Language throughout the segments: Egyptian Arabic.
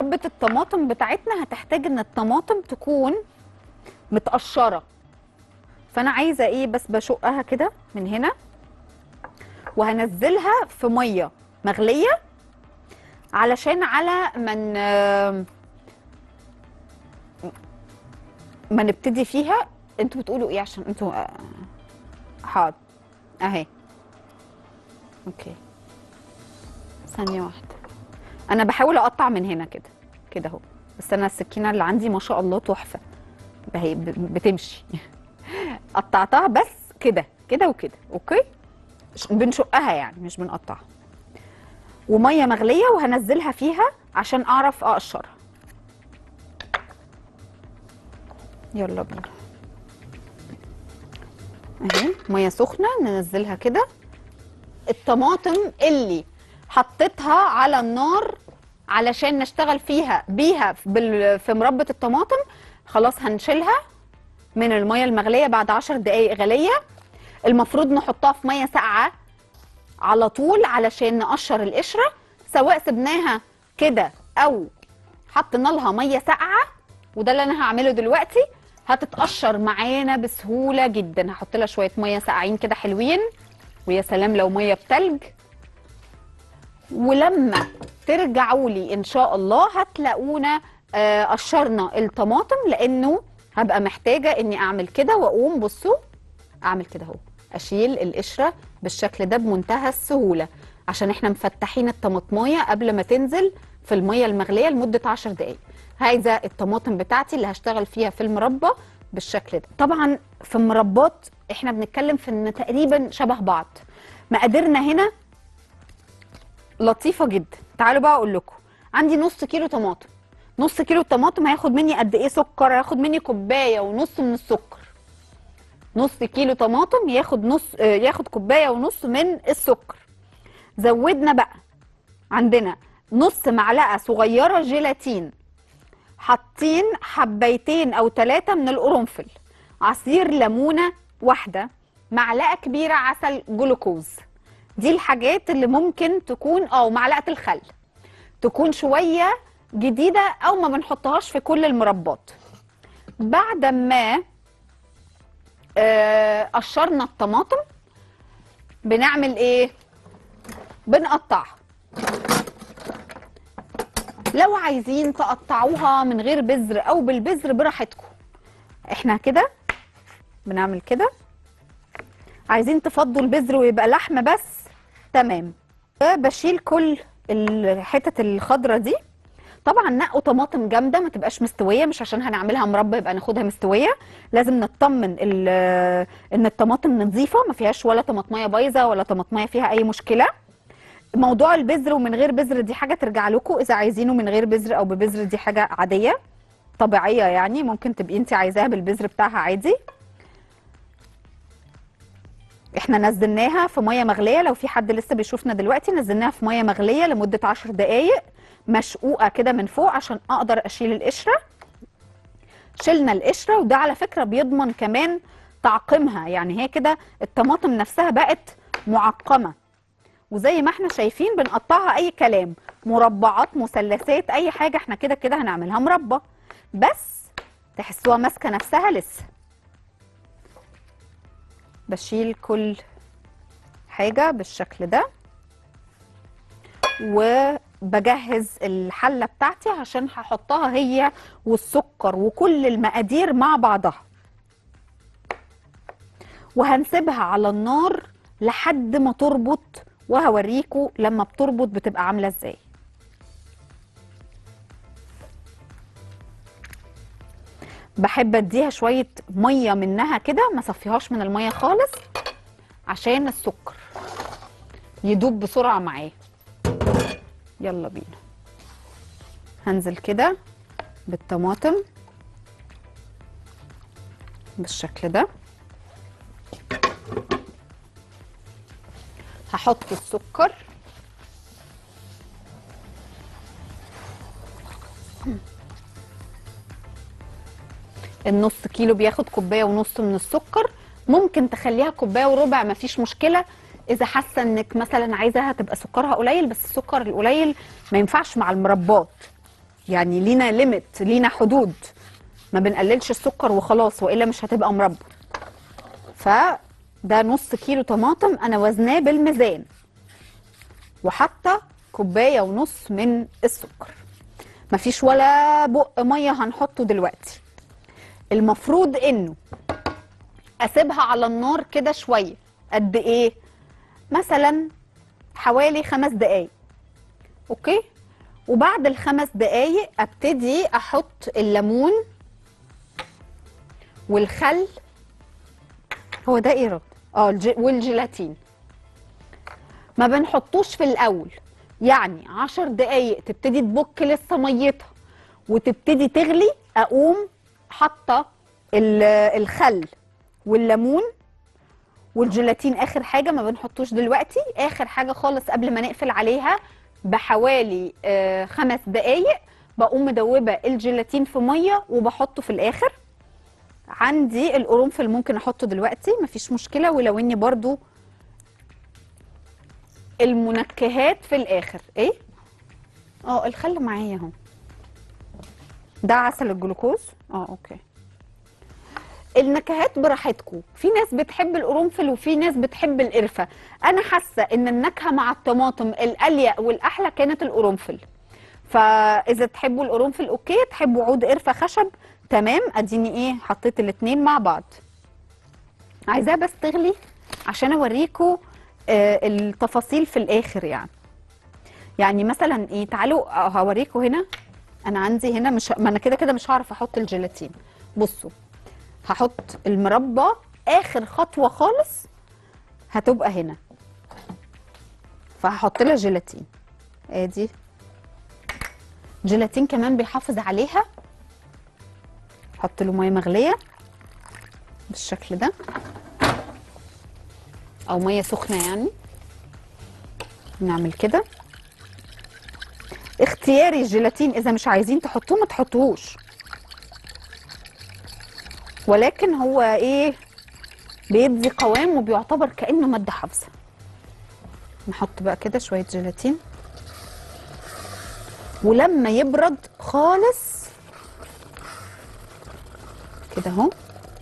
مربة الطماطم بتاعتنا هتحتاج ان الطماطم تكون متقشرة فانا عايزة ايه بس بشقها كده من هنا وهنزلها في مية مغلية علشان على من ما نبتدي فيها انتوا بتقولوا ايه عشان انتوا آه، حاضر اهي اوكي ثانية واحدة انا بحاول اقطع من هنا كده كده اهو بس انا السكينة اللي عندي ما شاء الله تحفة هي ب- بتمشي قطعتها بس كده كده وكده اوكي ش- بنشقها يعني مش بنقطعها وميه مغليه وهنزلها فيها عشان اعرف اقشرها يلا بينا اهي ميه سخنه ننزلها كده الطماطم اللي حطيتها على النار علشان نشتغل فيها بيها بال- في مربة الطماطم خلاص هنشيلها من الميه المغليه بعد 10 دقائق غليه المفروض نحطها في ميه ساقعه على طول علشان نقشر القشره سواء سبناها كده او حطينا لها ميه ساقعه وده اللي انا هعمله دلوقتي هتتقشر معانا بسهوله جدا هحط لها شويه ميه ساقعين كده حلوين ويا سلام لو ميه بتلج ولما ترجعوا لي ان شاء الله هتلاقونا آه، قشرنا الطماطم لانه هبقى محتاجه اني اعمل كده واقوم بصوا اعمل كده اهو اشيل القشره بالشكل ده بمنتهى السهوله عشان احنا مفتحين الطماطمايه قبل ما تنزل في الميه المغليه لمده 10 دقائق عايزه الطماطم بتاعتي اللي هشتغل فيها في المربى بالشكل ده طبعا في المربات احنا بنتكلم في ان تقريبا شبه بعض مقاديرنا هنا لطيفه جدا تعالوا بقى اقول لكم عندي نص كيلو طماطم نص كيلو الطماطم هياخد مني قد ايه سكر هياخد مني كوبايه ونص من السكر نص كيلو طماطم ياخد نص آه، ياخد كوبايه ونص من السكر زودنا بقى عندنا نص معلقه صغيره جيلاتين حاطين حبيتين او ثلاثه من القرنفل عصير ليمونه واحده معلقه كبيره عسل جلوكوز دي الحاجات اللي ممكن تكون اه معلقه الخل تكون شويه جديده او ما بنحطهاش في كل المربات بعد ما آه، قشرنا الطماطم بنعمل ايه بنقطعها لو عايزين تقطعوها من غير بذر او بالبذر براحتكم احنا كده بنعمل كده عايزين تفضوا البذر ويبقى لحم بس تمام بشيل كل الحتت الخضرة دي طبعا نقوا طماطم جامده ما تبقاش مستويه مش عشان هنعملها مربى يبقى ناخدها مستويه لازم نطمن ال- ان الطماطم نظيفه ما فيهاش ولا طماطميه بايظه ولا طماطميه فيها اي مشكله موضوع البذر ومن غير بذر دي حاجه ترجع لكم اذا عايزينه من غير بذر او ببذر دي حاجه عاديه طبيعيه يعني ممكن تبقي انت عايزاها بالبذر بتاعها عادي احنا نزلناها في ميه مغليه لو في حد لسه بيشوفنا دلوقتي نزلناها في ميه مغليه لمده 10 دقائق مشقوقه كده من فوق عشان اقدر اشيل القشره شلنا القشره وده على فكره بيضمن كمان تعقيمها يعني هي كده الطماطم نفسها بقت معقمه وزي ما احنا شايفين بنقطعها اي كلام مربعات مثلثات اي حاجه احنا كده كده هنعملها مربى بس تحسوها ماسكه نفسها لسه بشيل كل حاجه بالشكل ده وبجهز الحله بتاعتي عشان هحطها هي والسكر وكل المقادير مع بعضها وهنسيبها على النار لحد ما تربط وهوريكم لما بتربط بتبقى عامله ازاي بحب اديها شويه ميه منها كده ما صفيهاش من الميه خالص عشان السكر يدوب بسرعه معاه يلا بينا هنزل كده بالطماطم بالشكل ده هحط السكر النص كيلو بياخد كوبايه ونص من السكر ممكن تخليها كوبايه وربع مفيش مشكله اذا حاسه انك مثلا عايزاها تبقى سكرها قليل بس السكر القليل ما ينفعش مع المربات يعني لينا ليميت لينا حدود ما بنقللش السكر وخلاص والا مش هتبقى مربى فده نص كيلو طماطم انا وزناه بالميزان وحاطه كوبايه ونص من السكر مفيش ولا بق ميه هنحطه دلوقتي المفروض انه اسيبها على النار كده شويه قد ايه مثلا حوالي خمس دقايق اوكي وبعد الخمس دقايق ابتدي احط الليمون والخل هو ده ايه رد اه الج... والجيلاتين ما بنحطوش في الاول يعني عشر دقايق تبتدي تبك لسه ميتها وتبتدي تغلي اقوم حاطه ال- الخل والليمون والجيلاتين اخر حاجه ما بنحطوش دلوقتي اخر حاجه خالص قبل ما نقفل عليها بحوالي آه، خمس دقايق بقوم مدوبه الجيلاتين في ميه وبحطه في الاخر عندي القرنفل ممكن احطه دلوقتي مفيش مشكله ولو اني برضو المنكهات في الاخر ايه اه الخل معايا اهو ده عسل الجلوكوز اه اوكي النكهات براحتكم في ناس بتحب القرنفل وفي ناس بتحب القرفه انا حاسه ان النكهه مع الطماطم الاليق والاحلى كانت القرنفل فاذا تحبوا القرنفل اوكي تحبوا عود قرفه خشب تمام اديني ايه حطيت الاتنين مع بعض عايزاها بس تغلي عشان اوريكم آه التفاصيل في الاخر يعني يعني مثلا ايه تعالوا آه، هوريكم هنا انا عندي هنا مش ما انا كده كده مش هعرف احط الجيلاتين بصوا هحط المربى اخر خطوه خالص هتبقى هنا فهحط لها جيلاتين ادي جيلاتين كمان بيحافظ عليها احط له ميه مغليه بالشكل ده او ميه سخنه يعني نعمل كده اختياري الجيلاتين اذا مش عايزين تحطوه ما تحطوهوش ولكن هو ايه بيدي قوام وبيعتبر كانه ماده حافظه نحط بقى كده شويه جيلاتين ولما يبرد خالص كده اهو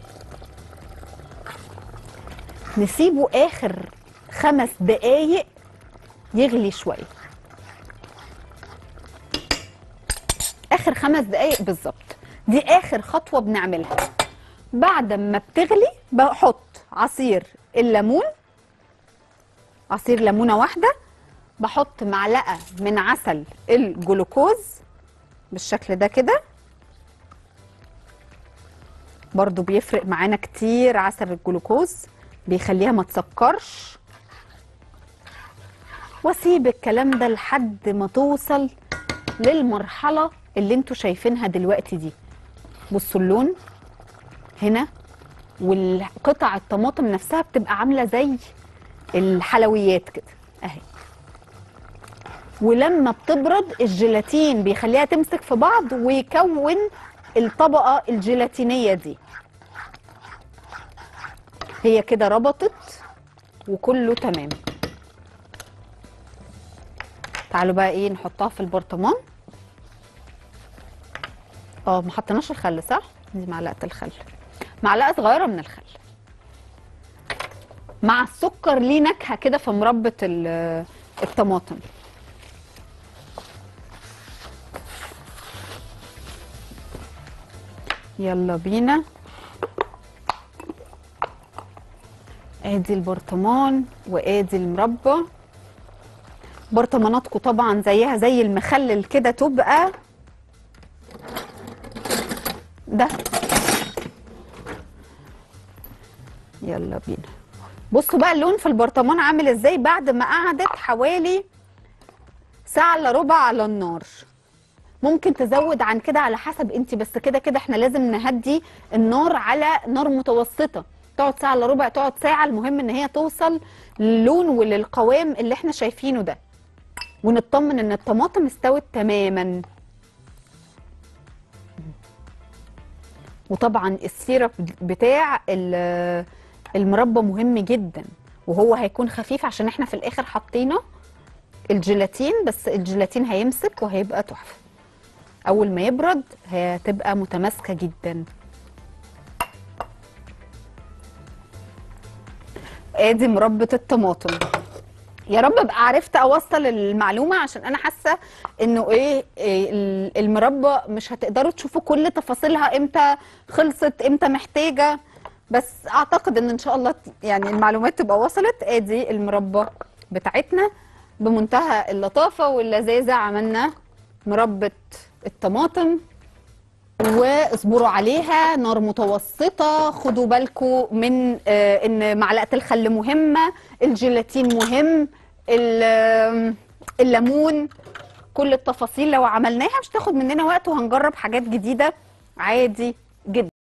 نسيبه اخر خمس دقايق يغلي شويه اخر خمس دقايق بالظبط دي اخر خطوه بنعملها بعد ما بتغلي بحط عصير الليمون عصير ليمونه واحده بحط معلقه من عسل الجلوكوز بالشكل ده كده برضو بيفرق معانا كتير عسل الجلوكوز بيخليها ما تسكرش واسيب الكلام ده لحد ما توصل للمرحله اللي انتوا شايفينها دلوقتي دي بصوا اللون هنا والقطع الطماطم نفسها بتبقى عامله زي الحلويات كده اهي ولما بتبرد الجيلاتين بيخليها تمسك في بعض ويكون الطبقه الجيلاتينيه دي هي كده ربطت وكله تمام تعالوا بقى ايه نحطها في البرطمان اه ما حطيناش الخل صح دي معلقه الخل معلقه صغيره من الخل مع السكر ليه نكهه كده في مربى ال- الطماطم يلا بينا ادي البرطمان وادي المربى برطماناتكم طبعا زيها زي المخلل كده تبقى ده يلا بينا بصوا بقى اللون في البرطمان عامل ازاي بعد ما قعدت حوالي ساعة الا ربع على النار ممكن تزود عن كده على حسب انت بس كده كده احنا لازم نهدي النار على نار متوسطة تقعد ساعة الا ربع تقعد ساعة المهم ان هي توصل للون وللقوام اللي احنا شايفينه ده ونطمن ان الطماطم استوت تماما وطبعا السيرب بتاع ال- المربى مهم جدا وهو هيكون خفيف عشان احنا في الاخر حطينا الجيلاتين بس الجيلاتين هيمسك وهيبقى تحفه اول ما يبرد هتبقى متماسكه جدا ادي مربى الطماطم يا رب ابقى عرفت اوصل المعلومه عشان انا حاسه انه ايه, إيه ال- المربى مش هتقدروا تشوفوا كل تفاصيلها امتى خلصت امتى محتاجه بس اعتقد ان ان شاء الله ت- يعني المعلومات تبقى وصلت ادي المربى بتاعتنا بمنتهى اللطافه واللذاذه عملنا مربى الطماطم واصبروا عليها نار متوسطة خدوا بالكم من آه، ان معلقة الخل مهمة الجيلاتين مهم ال- آم، الليمون كل التفاصيل لو عملناها مش تاخد مننا وقت وهنجرب حاجات جديدة عادي جدا